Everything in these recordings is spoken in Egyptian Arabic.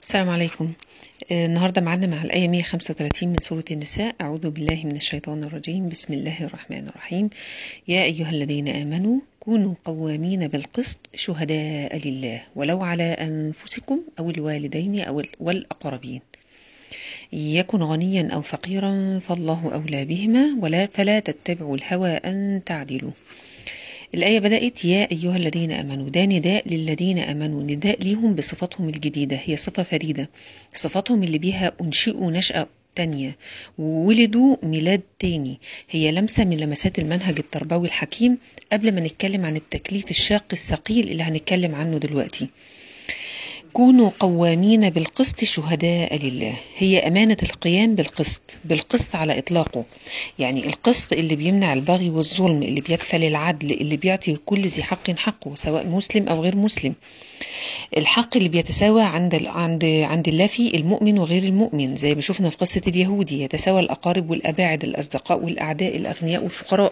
السلام عليكم آه، النهارده معانا مع الآية 135 من سورة النساء أعوذ بالله من الشيطان الرجيم بسم الله الرحمن الرحيم يا أيها الذين آمنوا كونوا قوامين بالقسط شهداء لله ولو على أنفسكم أو الوالدين أو ال- والأقربين يكن غنيا أو فقيرا فالله أولى بهما ولا فلا تتبعوا الهوى أن تعدلوا الآية بدأت يا أيها الذين آمنوا ده نداء للذين آمنوا نداء ليهم بصفتهم الجديدة هي صفة فريدة صفاتهم اللي بيها أنشئوا نشأة تانية وولدوا ميلاد تاني هي لمسة من لمسات المنهج التربوي الحكيم قبل ما نتكلم عن التكليف الشاق الثقيل اللي هنتكلم عنه دلوقتي كونوا قوامين بالقسط شهداء لله هي أمانة القيام بالقسط بالقسط على إطلاقه يعني القسط اللي بيمنع البغي والظلم اللي بيكفل العدل اللي بيعطي كل ذي حق حقه سواء مسلم أو غير مسلم الحق اللي بيتساوى عند ال- عند عند الله فيه المؤمن وغير المؤمن زي ما شفنا في قصة اليهودي يتساوى الأقارب والأباعد الأصدقاء والأعداء الأغنياء والفقراء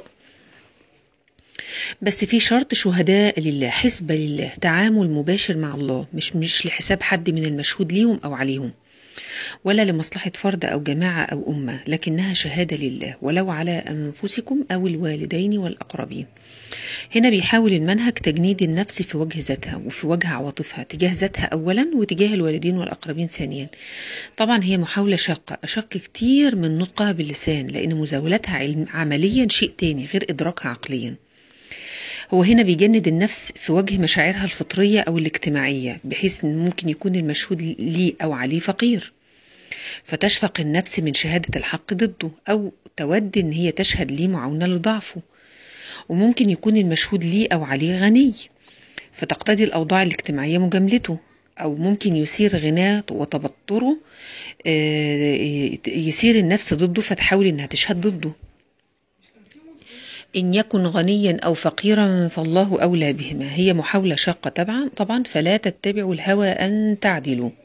بس في شرط شهداء لله حسبة لله تعامل مباشر مع الله مش مش لحساب حد من المشهود ليهم أو عليهم ولا لمصلحة فرد أو جماعة أو أمة لكنها شهادة لله ولو على أنفسكم أو الوالدين والأقربين هنا بيحاول المنهج تجنيد النفس في وجه ذاتها وفي وجه عواطفها تجاه ذاتها أولا وتجاه الوالدين والأقربين ثانيا طبعا هي محاولة شاقة أشق كتير من نطقها باللسان لأن مزاولتها علم عمليا شيء تاني غير إدراكها عقليا هو هنا بيجند النفس في وجه مشاعرها الفطرية أو الاجتماعية بحيث إن ممكن يكون المشهود ليه أو عليه فقير فتشفق النفس من شهادة الحق ضده أو تود إن هي تشهد ليه معاونة لضعفه وممكن يكون المشهود ليه أو عليه غني فتقتضي الأوضاع الاجتماعية مجاملته أو ممكن يثير غناه وتبطره آه، يثير النفس ضده فتحاول إنها تشهد ضده إن يكن غنيا أو فقيرا فالله أولى بهما هي محاولة شاقة طبعا طبعا فلا تتبعوا الهوى أن تعدلوا